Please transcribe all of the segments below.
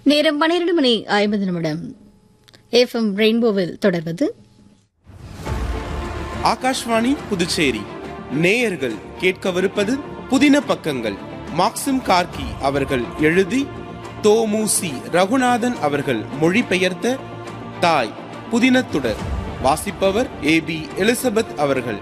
நேரம் பன்னிரண்டு மணி ஐம்பது நிமிடம் எஃப்எம் ரெயின்போவில் தொடர்வது ஆகாஷ்வாணி புதுச்சேரி நேயர்கள் கேட்கவிருப்பது புதின பக்கங்கள் மாக்சிம் கார்கி அவர்கள் எழுதி தோமுசி ரகுநாதன் அவர்கள் மொழிபெயர்த்த தாய் புதினத்துடர் வாசிப்பவர் ஏ பி எலிசபெத் அவர்கள்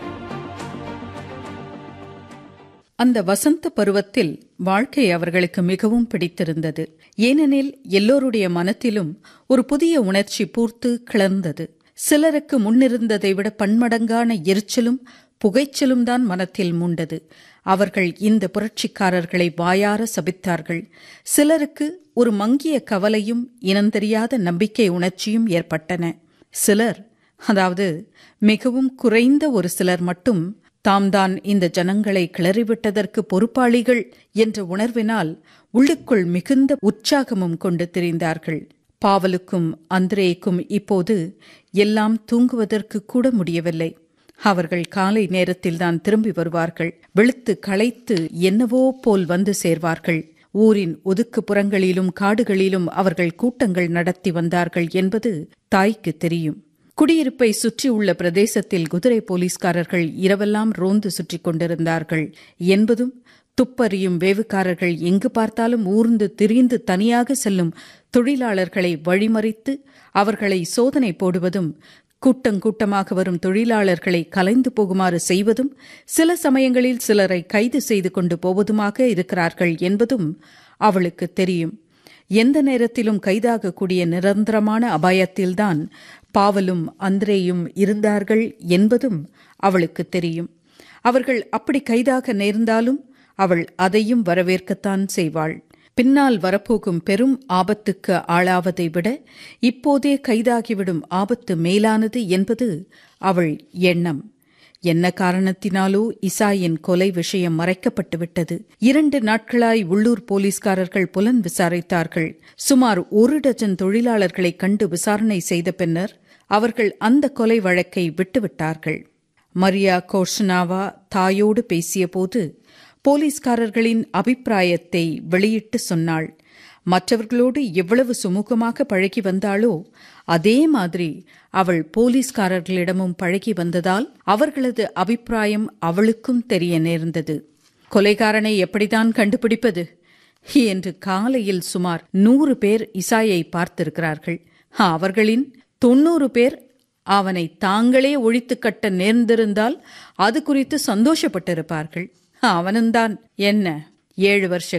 அந்த வசந்த பருவத்தில் வாழ்க்கை அவர்களுக்கு மிகவும் பிடித்திருந்தது ஏனெனில் எல்லோருடைய மனத்திலும் ஒரு புதிய உணர்ச்சி பூர்த்து கிளர்ந்தது சிலருக்கு முன்னிருந்ததை விட பன்மடங்கான எரிச்சலும் புகைச்சலும் தான் மனத்தில் மூண்டது அவர்கள் இந்த புரட்சிக்காரர்களை வாயார சபித்தார்கள் சிலருக்கு ஒரு மங்கிய கவலையும் இனந்தெரியாத நம்பிக்கை உணர்ச்சியும் ஏற்பட்டன சிலர் அதாவது மிகவும் குறைந்த ஒரு சிலர் மட்டும் தாம் தான் இந்த ஜனங்களை கிளறிவிட்டதற்கு பொறுப்பாளிகள் என்ற உணர்வினால் உள்ளுக்குள் மிகுந்த உற்சாகமும் கொண்டு திரிந்தார்கள் பாவலுக்கும் அந்திரேய்க்கும் இப்போது எல்லாம் தூங்குவதற்கு கூட முடியவில்லை அவர்கள் காலை நேரத்தில்தான் திரும்பி வருவார்கள் வெளுத்து களைத்து என்னவோ போல் வந்து சேர்வார்கள் ஊரின் ஒதுக்குப்புறங்களிலும் காடுகளிலும் அவர்கள் கூட்டங்கள் நடத்தி வந்தார்கள் என்பது தாய்க்கு தெரியும் குடியிருப்பை சுற்றியுள்ள பிரதேசத்தில் குதிரை போலீஸ்காரர்கள் இரவெல்லாம் ரோந்து சுற்றி கொண்டிருந்தார்கள் என்பதும் துப்பறியும் வேவுக்காரர்கள் எங்கு பார்த்தாலும் ஊர்ந்து திரிந்து தனியாக செல்லும் தொழிலாளர்களை வழிமறித்து அவர்களை சோதனை போடுவதும் கூட்டங்கூட்டமாக வரும் தொழிலாளர்களை கலைந்து போகுமாறு செய்வதும் சில சமயங்களில் சிலரை கைது செய்து கொண்டு போவதுமாக இருக்கிறார்கள் என்பதும் அவளுக்கு தெரியும் எந்த நேரத்திலும் கைதாகக்கூடிய நிரந்தரமான அபாயத்தில்தான் பாவலும் அந்திரேயும் இருந்தார்கள் என்பதும் அவளுக்கு தெரியும் அவர்கள் அப்படி கைதாக நேர்ந்தாலும் அவள் அதையும் வரவேற்கத்தான் செய்வாள் பின்னால் வரப்போகும் பெரும் ஆபத்துக்கு ஆளாவதை விட இப்போதே கைதாகிவிடும் ஆபத்து மேலானது என்பது அவள் எண்ணம் என்ன காரணத்தினாலோ இசாயின் கொலை விஷயம் மறைக்கப்பட்டு விட்டது இரண்டு நாட்களாய் உள்ளூர் போலீஸ்காரர்கள் புலன் விசாரித்தார்கள் சுமார் ஒரு டஜன் தொழிலாளர்களை கண்டு விசாரணை செய்த பின்னர் அவர்கள் அந்த கொலை வழக்கை விட்டுவிட்டார்கள் மரியா கோர்ஷனாவா தாயோடு பேசியபோது போலீஸ்காரர்களின் அபிப்பிராயத்தை வெளியிட்டு சொன்னாள் மற்றவர்களோடு எவ்வளவு சுமூகமாக பழகி வந்தாளோ அதே மாதிரி அவள் போலீஸ்காரர்களிடமும் பழகி வந்ததால் அவர்களது அபிப்பிராயம் அவளுக்கும் தெரிய நேர்ந்தது கொலைகாரனை எப்படிதான் கண்டுபிடிப்பது என்று காலையில் சுமார் நூறு பேர் இசாயை பார்த்திருக்கிறார்கள் அவர்களின் தொன்னூறு பேர் அவனை தாங்களே ஒழித்து கட்ட நேர்ந்திருந்தால் அது குறித்து சந்தோஷப்பட்டிருப்பார்கள் அவனும்தான் என்ன ஏழு வருஷ